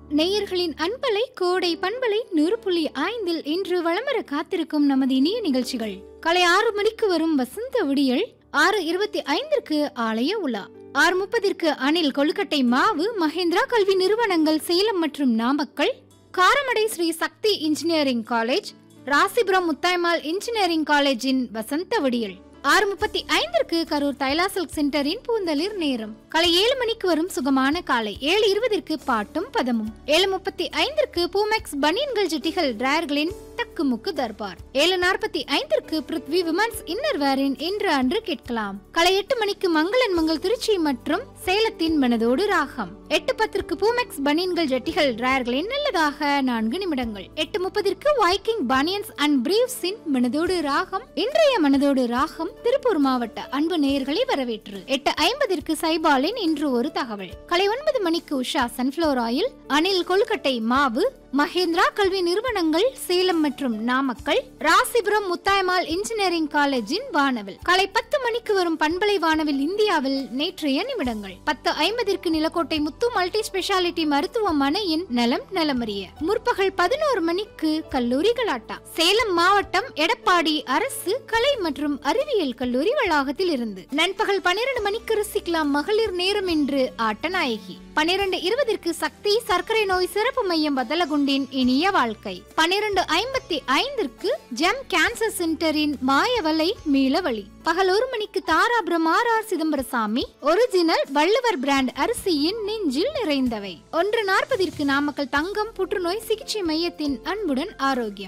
நேயர்களின் அன்பலை கோடை பண்பலை நூறு புள்ளி ஐந்தில் இன்று வளமர காத்திருக்கும் நமது இனிய நிகழ்ச்சிகள் காலை ஆறு மணிக்கு வரும் வசந்த விடியல் ஆறு இருபத்தி ஐந்திற்கு ஆலய உலா ஆறு முப்பதிற்கு அணில் கொழுக்கட்டை மாவு மகேந்திரா கல்வி நிறுவனங்கள் சேலம் மற்றும் Namakkal Karamadai Sri Sakthi engineering college Rasipuram Muthayammal engineering காலேஜின் வசந்த விடியல் ஆறு முப்பத்தி ஐந்திற்கு கரூர் தைலா சில்க் சென்டரின் பூந்தளிர் நேரம் காலை ஏழு மணிக்கு வரும் சுகமான காலை ஏழு இருபதிற்கு பாட்டும் பதமும் ஏழு முப்பத்தி ஐந்திற்கு பூமெக்ஸ் பனியன்கள் ஜெட்டிகள் டிராயர்களின் தக்குமுக்கு தர்பார் ஏழு நாற்பத்தி ஐந்திற்கு பிருத்வி விமன்ஸ் இன்னர் வேரின் இன்று அன்று கேட்கலாம் காலை எட்டு மணிக்கு மங்களன் மங்கள் திருச்சி மற்றும் சேலத்தின் மனதோடு ராகம் எட்டு பத்திற்கு பூமெக்ஸ் பனியன்கள் ஜெட்டிகள் டிராயர்களின் நல்லதாக நான்கு நிமிடங்கள் எட்டு முப்பதிற்கு வைக்கிங் பனியன்ஸ் அண்ட் பிரீவ்ஸின் மனதோடு ராகம் இன்றைய மனதோடு ராகம் திருப்பூர் மாவட்ட அன்பு நேயர்களை வரவேற்று எட்டு ஐம்பதிற்கு சைபாலின் இன்று ஒரு தகவல் கலை ஒன்பது மணிக்கு உஷா சன்ஃபிளவர் ஆயில் அணில் கொல்கட்டை மாவு மகேந்திரா கல்வி நிறுவனங்கள் சேலம் மற்றும் நாமக்கல் ராசிபுரம் முத்தாயமால் இன்ஜினியரிங் காலேஜின் வானவில் காலை பத்து மணிக்கு வரும் பண்பலை வானவில் இந்தியாவில் நேற்றைய நிமிடங்கள் பத்து ஐம்பதிற்கு நிலக்கோட்டை முத்து மல்டி ஸ்பெஷாலிட்டி மருத்துவமனையின் நலம் நலமறிய முற்பகல் பதினோரு மணிக்கு கல்லூரி கலாட்டா சேலம் மாவட்டம் எடப்பாடி அரசு கலை மற்றும் அறிவியல் கல்லூரி வளாகத்தில் இருந்து நண்பகல் பன்னிரண்டு மணிக்கு ரசிக்கலாம் மகளிர் நேரம் என்று ஆட்டநாயகி பன்னிரண்டு இருபதிற்கு சக்தி சர்க்கரை நோய் சிறப்பு மையம் வதலகுண்டின் இனிய வாழ்க்கை பன்னிரண்டு ஐம்பத்தி ஐந்திற்கு ஜெம் கேன்சர் சென்டரின் மாயவலை மீளவழி பகல் ஒரு மணிக்கு Dharapuram R R Chidambarasamy original Valluvar brand அரிசியின் நெஞ்சில் நிறைந்தவை ஒன்று நாற்பதிற்கு நாமக்கல் தங்கம் புற்றுநோய் சிகிச்சை மையத்தின் அன்புடன் ஆரோக்கியம்